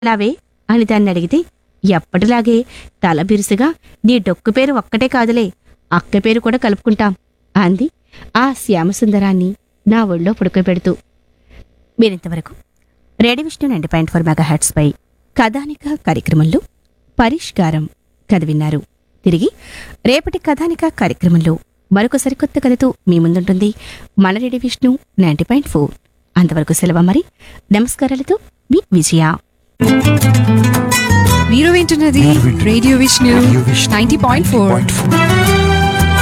లావే అని దాన్ని అడిగితే ఎప్పటిలాగే తల బిరుసుగా నీ డొక్కు పేరు ఒక్కటే కాదులే అక్క పేరు కూడా కలుపుకుంటాం అంది ఆ శ్యామసుందరాన్ని నా ఒళ్ళో పుడుకోబెడుతూ మీరింతవరకు radio Vishnu ninety point four mega పై కథానిక కార్యక్రమంలో పరిష్కారం కథ విన్నారు తిరిగి రేపటి కథానిక కార్యక్రమంలో మరొక సరికొత్త కథతో మీ ముందుంటుంది మన radio Vishnu ninety point four అంతవరకు సెలవు మరి నమస్కారాలతో మీ విజయ మీరు వింటున్నది మీరు వింటున్నది radio Vishnu radio Vishnu ninety point four 90.4.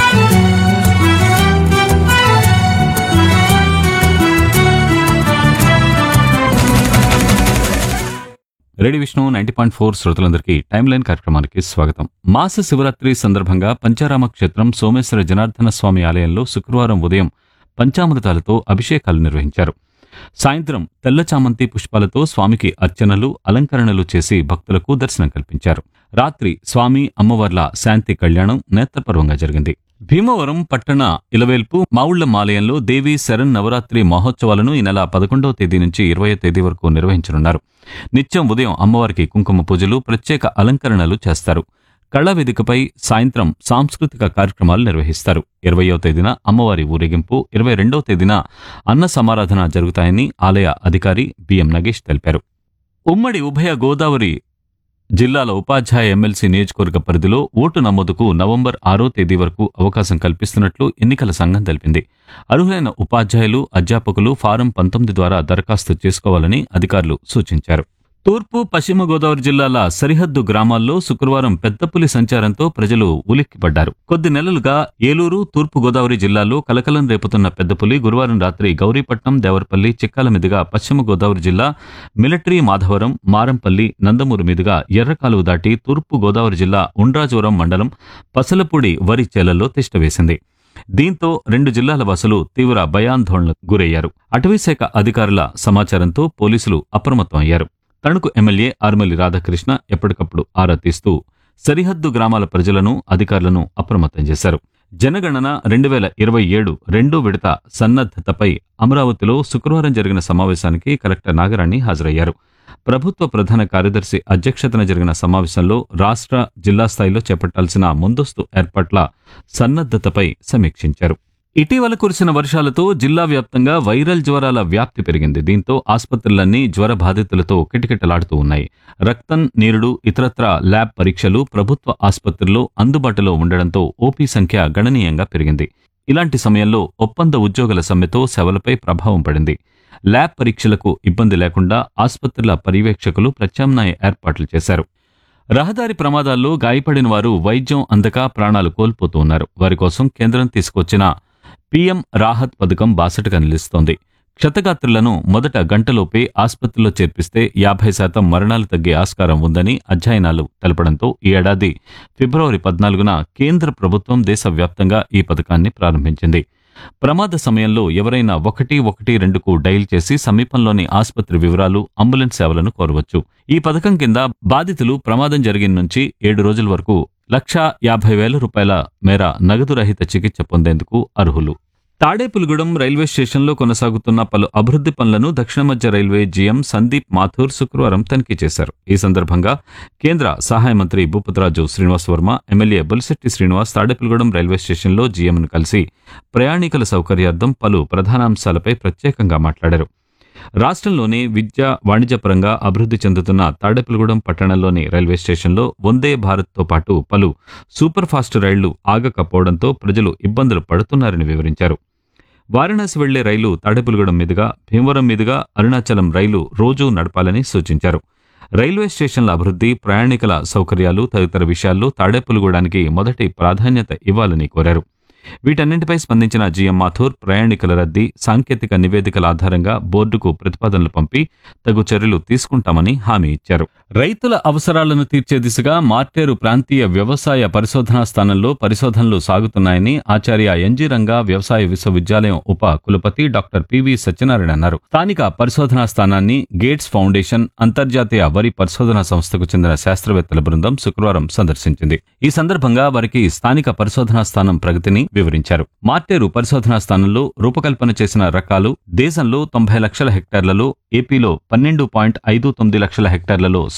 Radio Vishnu ninety point four శ్రోతలందరికీ టైమ్ లైన్ కార్యక్రమానికి స్వాగతం మాస శివరాత్రి సందర్భంగా పంచారామ క్షేత్రం సోమేశ్వర జనార్దన స్వామి ఆలయంలో శుక్రవారం ఉదయం పంచామృతాలతో అభిషేకాలు నిర్వహించారు సాయంత్రం తెల్ల చామంతి పుష్పాలతో స్వామికి అర్చనలు అలంకరణలు చేసి భక్తులకు దర్శనం కల్పించారు రాత్రి స్వామి అమ్మవార్ల శాంతి కళ్యాణం నేత్రపర్వంగా జరిగింది భీమవరం పట్టణ ఇలవేల్పు మావుళ్లం ఆలయంలో దేవి శరణ్ నవరాత్రి మహోత్సవాలను ఈ నెల పదకొండవ తేదీ నుంచి ఇరవయో తేదీ వరకు నిర్వహించనున్నారు నిత్యం ఉదయం అమ్మవారికి కుంకుమ పూజలు ప్రత్యేక అలంకరణలు చేస్తారు కళా వేదికపై సాయంత్రం సాంస్కృతిక కార్యక్రమాలు నిర్వహిస్తారు ఇరవయో తేదీన అమ్మవారి ఊరేగింపు ఇరవై రెండవ తేదీన అన్న సమారాధన జరుగుతాయని ఆలయ అధికారి బిఎం నగేష్ తెలిపారు ఉమ్మడి ఉభయ గోదావరి జిల్లాల ఉపాధ్యాయ ఎమ్మెల్సీ నియోజకవర్గ పరిధిలో ఓటు నమోదుకు నవంబర్ ఆరో తేదీ వరకు అవకాశం కల్పిస్తున్నట్లు ఎన్నికల సంఘం తెలిపింది అర్హులైన ఉపాధ్యాయులు అధ్యాపకులు ఫారం పంతొమ్మిది ద్వారా దరఖాస్తు చేసుకోవాలని అధికారులు సూచించారు తూర్పు పశ్చిమ గోదావరి జిల్లాల సరిహద్దు గ్రామాల్లో శుక్రవారం పెద్ద పులి సంచారంతో ప్రజలు ఉలిక్కిపడ్డారు కొద్ది నెలలుగా ఏలూరు తూర్పు గోదావరి జిల్లాల్లో కలకలం రేపుతున్న పెద్ద పులి గురువారం రాత్రి గౌరీపట్నం దేవరపల్లి చిక్కాల మీదుగా పశ్చిమ గోదావరి జిల్లా మిలిటరీ మాధవరం మారంపల్లి నందమూరు మీదుగా ఎర్రకాలువ దాటి తూర్పు గోదావరి జిల్లా ఉండ్రాజవరం మండలం పసలపూడి వరి చేలల్లో తిష్టవేసింది దీంతో రెండు జిల్లాల వాసులు తీవ్ర భయాందోళనకు గురయ్యారు అటవీశాఖ అధికారుల సమాచారంతో పోలీసులు అప్రమత్తం అయ్యారు తణుకు ఎమ్మెల్యే ఆర్మల్లి రాధాకృష్ణ ఎప్పటికప్పుడు ఆరా తీస్తూ సరిహద్దు గ్రామాల ప్రజలను అధికారులను అప్రమత్తం చేశారు జనగణన రెండు వేల ఇరవై ఏడు రెండో విడత సన్నద్ధతపై అమరావతిలో శుక్రవారం జరిగిన సమావేశానికి కలెక్టర్ నాగరాణి హాజరయ్యారు ప్రభుత్వ ప్రధాన కార్యదర్శి అధ్యక్షతన జరిగిన సమావేశంలో రాష్ట్ర జిల్లా స్థాయిలో చేపట్టాల్సిన ముందస్తు ఏర్పాట్ల సన్నద్ధతపై సమీక్షించారు ఇటీవల కురిసిన వర్షాలతో జిల్లా వ్యాప్తంగా వైరల్ జ్వరాల వ్యాప్తి పెరిగింది దీంతో ఆసుపత్రులన్నీ జ్వర బాధితులతో కిటకిటలాడుతూ ఉన్నాయి రక్తం నీరుడు ఇతరత్ర ల్యాబ్ పరీక్షలు ప్రభుత్వ ఆసుపత్రుల్లో అందుబాటులో ఉండడంతో ఓపీ సంఖ్య గణనీయంగా పెరిగింది ఇలాంటి సమయంలో ఒప్పంద ఉద్యోగుల సమ్మెతో సేవలపై ప్రభావం పడింది ల్యాబ్ పరీక్షలకు ఇబ్బంది లేకుండా ఆసుపత్రుల పర్యవేక్షకులు ప్రత్యామ్నాయ ఏర్పాట్లు చేశారు రహదారి ప్రమాదాల్లో గాయపడిన వారు వైద్యం అందక ప్రాణాలు కోల్పోతూ ఉన్నారు వారి కోసం కేంద్రం తీసుకొచ్చిన పీఎం రాహత్ పథకం బాసటగా నిలుస్తోంది క్షతగాత్రులను మొదట గంటలోపే ఆసుపత్రిలో చేర్పిస్తే యాభై శాతం మరణాలు తగ్గే ఆస్కారం ఉందని అధ్యయనాలు తెలపడంతో ఈ ఏడాది ఫిబ్రవరి పద్నాలుగున కేంద్ర ప్రభుత్వం దేశవ్యాప్తంగా ఈ పథకాన్ని ప్రారంభించింది ప్రమాద సమయంలో ఎవరైనా ఒకటి ఒకటి రెండుకు డైల్ చేసి సమీపంలోని ఆసుపత్రి వివరాలు అంబులెన్స్ సేవలను కోరవచ్చు ఈ పథకం కింద బాధితులు ప్రమాదం జరిగిన నుంచి ఏడు రోజుల వరకు లక్షా యాభై వేల రూపాయల మేర నగదు రహిత చికిత్స పొందేందుకు అర్హులు తాడేపులగూడెం రైల్వే స్టేషన్లో కొనసాగుతున్న పలు అభివృద్ధి పనులను దక్షిణ మధ్య రైల్వే జీఎం సందీప్ మాథూర్ శుక్రవారం తనిఖీ చేశారు ఈ సందర్భంగా కేంద్ర సహాయ మంత్రి భూపతిరాజు శ్రీనివాస్ వర్మ ఎమ్మెల్యే బొలిశెట్టి శ్రీనివాస్ తాడేపులగూడెం రైల్వే స్టేషన్లో జీఎంను కలిసి ప్రయాణికుల సౌకర్యార్థం పలు ప్రధానాంశాలపై ప్రత్యేకంగా మాట్లాడారు రాష్ట్రంలోని విద్య వాణిజ్యపరంగా అభివృద్ధి చెందుతున్న తాడేపల్లిగూడెం పట్టణంలోని రైల్వే స్టేషన్లో వందే భారత్తో పాటు పలు సూపర్ ఫాస్ట్ రైళ్లు ఆగకపోవడంతో ప్రజలు ఇబ్బందులు పడుతున్నారని వివరించారు వారణాసి వెళ్లే రైలు తాడేపల్లిగూడెం మీదుగా భీమవరం మీదుగా అరుణాచలం రైలు రోజూ నడపాలని సూచించారు రైల్వే స్టేషన్ల అభివృద్ధి ప్రయాణికుల సౌకర్యాలు తదితర విషయాల్లో తాడేపల్లిగూడానికి మొదటి ప్రాధాన్యత ఇవ్వాలని కోరారు వీటన్నింటిపై స్పందించిన జీఎం మాథూర్ ప్రయాణికుల రద్దీ సాంకేతిక నివేదికల ఆధారంగా బోర్డుకు ప్రతిపాదనలు పంపి తగు చర్యలు తీసుకుంటామని హామీ ఇచ్చారు రైతుల అవసరాలను తీర్చే దిశగా మార్టేరు ప్రాంతీయ వ్యవసాయ పరిశోధనా స్థానంలో పరిశోధనలు సాగుతున్నాయని ఆచార్య ఎన్జీ రంగా వ్యవసాయ విశ్వవిద్యాలయం ఉప కులపతి డాక్టర్ పివి సత్యనారాయణ అన్నారు స్థానిక పరిశోధనా స్థానాన్ని గేట్స్ ఫౌండేషన్ అంతర్జాతీయ వరి పరిశోధనా సంస్థకు చెందిన శాస్త్రవేత్తల బృందం శుక్రవారం సందర్శించింది ఈ సందర్భంగా వారికి స్థానిక పరిశోధనా స్థానం ప్రగతిని వివరించారు మార్టేరు పరిశోధనా స్థానంలో రూపకల్పన చేసిన రకాలు దేశంలో తొంభై లక్షల హెక్టార్లలో ఏపీలో పన్నెండు పాయింట్ ఐదు తొమ్మిది లక్షల హెక్టార్లలో